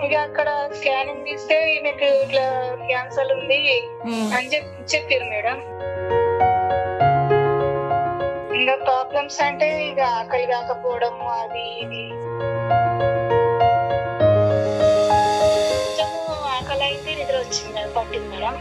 ఇక అక్కడ స్కానింగ్ తీస్తే మీకు ఇట్లా క్యాన్సర్ ఉంది అని చెప్పి చెప్పారు మేడం ఇంకా ప్రాబ్లమ్స్ అంటే ఇక ఆకలి కాకపోవడము అది ఇది కొంచెము ఆకలి అయితే నిద్ర వచ్చింది మేడం, పట్టింది madam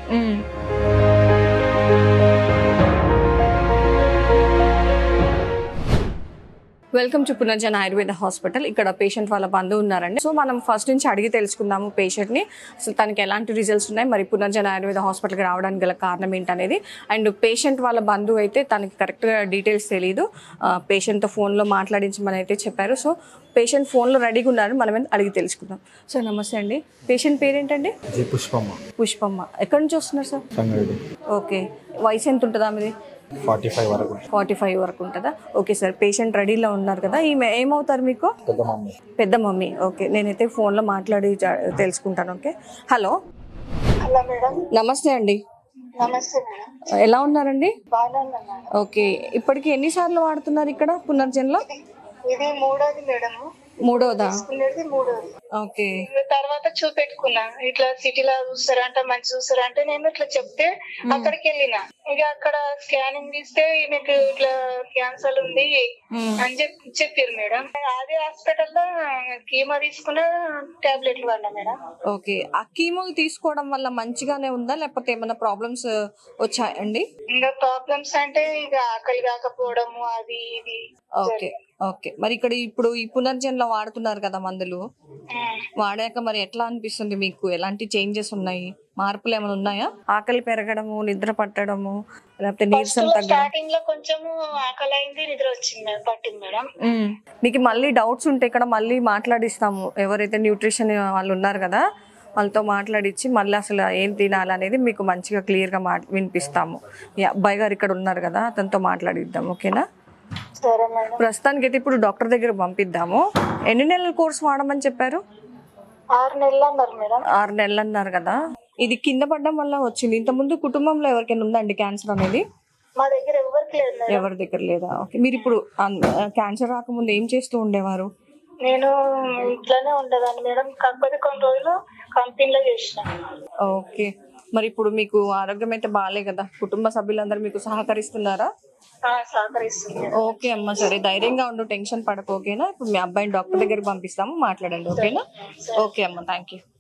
welcome to Punarjana Ayurveda hospital ఇక్కడ పేషెంట్ వాళ్ళ బంధువు ఉన్నారండి సో మనం ఫస్ట్ నుంచి అడిగి తెలుసుకుందాము పేషెంట్ ని అసలు తనకి ఎలాంటి రిజల్ట్స్ ఉన్నాయి మరి పునర్జన ఆయుర్వేద హాస్పిటల్కి రావడానికి గల కారణం ఏంటనేది అండ్ పేషెంట్ వాళ్ళ బంధువు అయితే తనకి కరెక్ట్గా డీటెయిల్స్ తెలియదు పేషెంట్తో ఫోన్లో మాట్లాడించమని అయితే చెప్పారు సో పేషెంట్ ఫోన్లో రెడీగా ఉన్నారు మనం ఏంటి అడిగి తెలుసుకుందాం సార్ నమస్తే అండి పేషెంట్ పేరేంటండి జి పుష్పమ్మ పుష్పమ్మ ఎక్కడి నుంచి వస్తున్నారు సార్ సంగారెడ్డి ఓకే వయసు ఎంత ఉంటుందా మీది ఫార్టీ ఫైవ్ వరకు ఫార్టీ ఫైవ్ వరకు ఉంటుందా ఓకే సార్ పేషెంట్ రెడీలో ఉన్నారు కదా ఈమె ఏమవుతారు మీకు పెద్ద మమ్మీ పెద్ద మమ్మీ ఓకే నేనైతే ఫోన్లో మాట్లాడి జా- తెలుసుకుంటాను ఓకే హలో హలో మేడం నమస్తే అండి నమస్తే మేడం ఎలా ఉన్నారండి బాగానే ఉన్నాను మేడం ఓకే ఇప్పటికి ఎన్నిసార్లు వాడుతున్నారు ఇక్కడ పునర్జన్లో ఇది మూడోది మేడం మూడోదా తీసుకునేది మూడోది ఓకే తర్వాత చూపెట్టుకున్నా ఇట్లా సిటీలో చూస్తారంట మంచి చూస్తారంటే నేను ఇట్లా చెప్తే అక్కడికి వెళ్ళిన ఇక అక్కడ స్కానింగ్ తీస్తే మీకు ఇట్లా క్యాన్సర్ ఉంది అని చెప్పి చెప్పారు మేడం అదే హాస్పిటల్ లో కీమో తీసుకున్న టాబ్లెట్లు వాడినా మేడం ఓకే ఆ కీమోలు తీసుకోవడం వల్ల మంచిగానే ఉందా లేకపోతే ఏమైనా ప్రాబ్లమ్స్ వచ్చాయండి ఇంకా ప్రాబ్లమ్స్ అంటే ఇక ఆకలి కాకపోవడము అది ఇది ఓకే ఓకే మరి ఇక్కడ ఇప్పుడు ఈ పునర్జన్లో వాడుతున్నారు కదా మందులు ఉమ్. వాడాక మరి ఎట్లా అనిపిస్తుంది మీకు ఎలాంటి చేంజెస్ ఉన్నాయి మార్పులు ఏమైనా ఉన్నాయా ఆకలి పెరగడము నిద్ర పట్టడము లేకపోతే నీరసం తగ్గడం స్టార్టింగ్ లో కొంచెము ఆకలి అయింది నిద్ర వచ్చింది మేడం పట్టింది మేడం మ్మ్. మీకు మళ్ళీ డౌట్స్ ఉంటే ఇక్కడ మళ్ళీ మాట్లాడిస్తాము ఎవరైతే న్యూట్రిషన్ వాళ్ళు ఉన్నారు కదా వాళ్ళతో మాట్లాడించి మళ్ళీ అసలు ఏం తినాలి అనేది మీకు మంచిగా క్లియర్గా మా వినిపిస్తాము మీ అబ్బాయి గారు ఇక్కడ ఉన్నారు కదా అతనితో మాట్లాడిద్దాం ఓకేనా సరే మేడం ప్రస్తుతానికి అయితే ఇప్పుడు డాక్టర్ దగ్గర పంపిద్దాము ఎన్ని నెలల కోర్స్ వాడమని చెప్పారు ఆరు నెలలు అన్నారు మేడం ఆరు నెలలు అన్నారు కదా ఇది కింద పడడం వల్ల వచ్చింది ఇంతకుముందు కుటుంబంలో ఎవరికైనా ఉందండి క్యాన్సర్ అనేది మా దగ్గర ఎవరికి లేదు మేడం ఎవరి దగ్గర లేదా ఓకే మీరు ఇప్పుడు క్యాన్సర్ రాకముందు ఏం చేస్తూ ఉండేవారు నేను ఇంట్లోనే ఉండేదాన్ని మేడం కాకపోతే కొన్ని రోజులు కంపెనీలో చేసిన ఓకే మరి ఇప్పుడు మీకు ఆరోగ్యం అయితే బాగాలే కదా కుటుంబ సభ్యులందరూ మీకు సహకరిస్తున్నారా ఆ, సహకరిస్తుంది ఓకే అమ్మ సరే ధైర్యంగా ఉండు టెన్షన్ పడకు ఓకేనా ఇప్పుడు మీ అబ్బాయిని డాక్టర్ దగ్గరికి పంపిస్తాము మాట్లాడండి ఓకేనా ఓకే అమ్మ థ్యాంక్ యూ